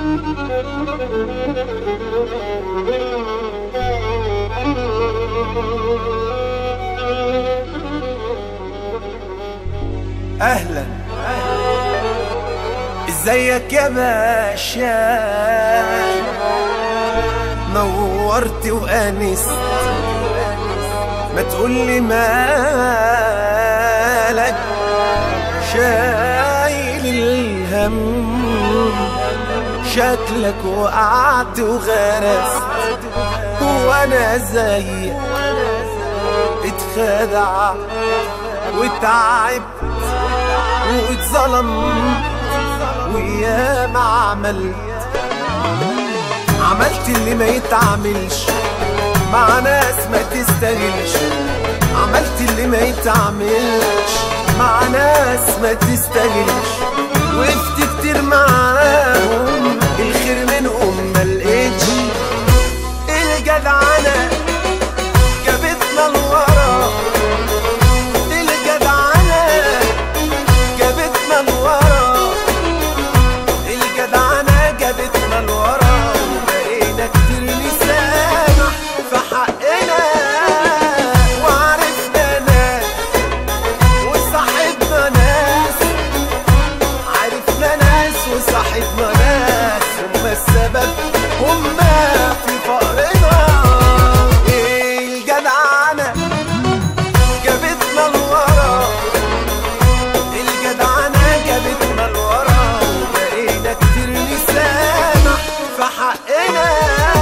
اهلا ازيك يا باشا نورت وانست ما تقولي مالك شايل الهم شكلك وقعت وغرست وانا زيك اتخدع وتعبت واتظلم وياما عملت عملت اللي ما يتعملش مع ناس ما تستاهلش عملت اللي ما يتعملش مع ناس ما تستاهلش وقفت كتير معاهم الخير منهم ما لقيتش الجدعنة جابتنا لورا الجدعنة جابتنا لورا الجدعنة جابتنا لورا وبقينا كتير نسامح في حقنا وعرفنا ناس وصاحبنا ناس عرفنا ناس وصاحبنا ناس هما السبب هما في فقرنا الجدعنة جابتنا لورا الجدعنة جابتنا لورا وبقينا كتير نسامح في حقنا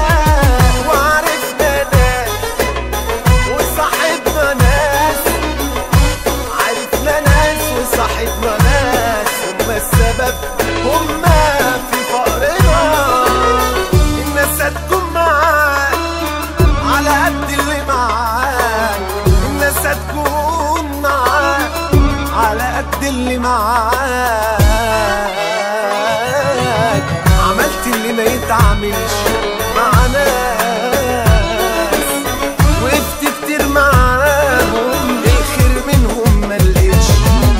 وعرفنا ناس وصاحبنا ناس عرفنا ناس وصاحبنا ناس هما السبب هما في فقرنا الناس هتكون معاك على قد اللي معاك الناس هتكون معاك على قد اللي معاك عملت اللي ما يتعملش مع ناس وقفت كتير معاهم الخير منهم ما لقيتش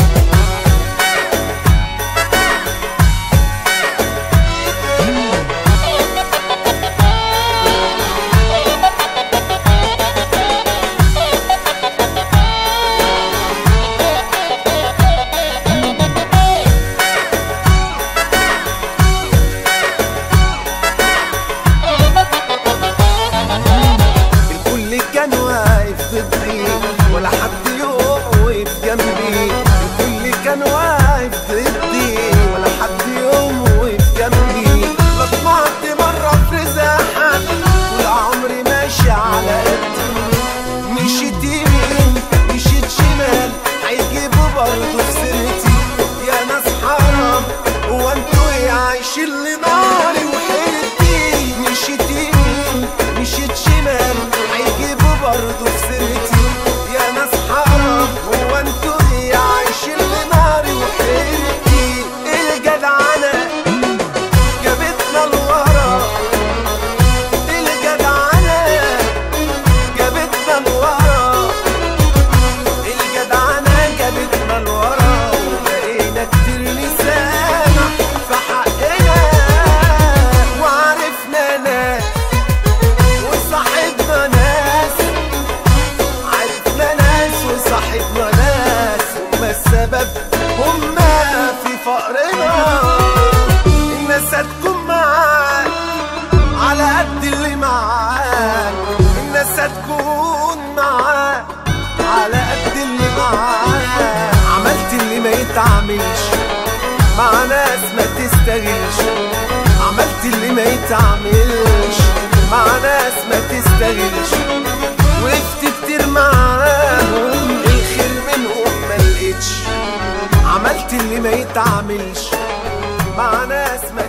الكل كان واقف ضدي ولا حد يقف وقف جنبي الكل كان واقف ضدي ولا حد يقف وقف جنبي طمعت مرة في رزاحة طول عمري ماشي على قدي مشيت يمين مشيت شمال هيجيبوا برضه في سيرتي يا ناس حرام هو انتوا ايه عايشين لناري وحيرتي مشيت يمين مشيت شمال هيجيبوا برضه في سيرتي يا ناس حرام هو انتوا ايه عايشين لناري وحيرتي الجدعنة جابتنا لورا الجدعنة جابتنا لورا الجدعنة جابتنا لورا وبقينا كتير نسامح في حقنا وعرفنا ناس وصاحبنا ناس عرفنا ناس وصاحبنا ناس هما السبب هما في فقرنا الناس هتكون معاك على قد اللي معاك الناس هتكون معاك على قد اللي معاك عملت اللي ما يتعملش مع ناس ما تستاهلش عملت اللي ما يتعملش مع ناس ما تستاهلش وقفت كتير معاهم الخير منهم ما لقيتش عملت اللي ما يتعملش مع ناس ما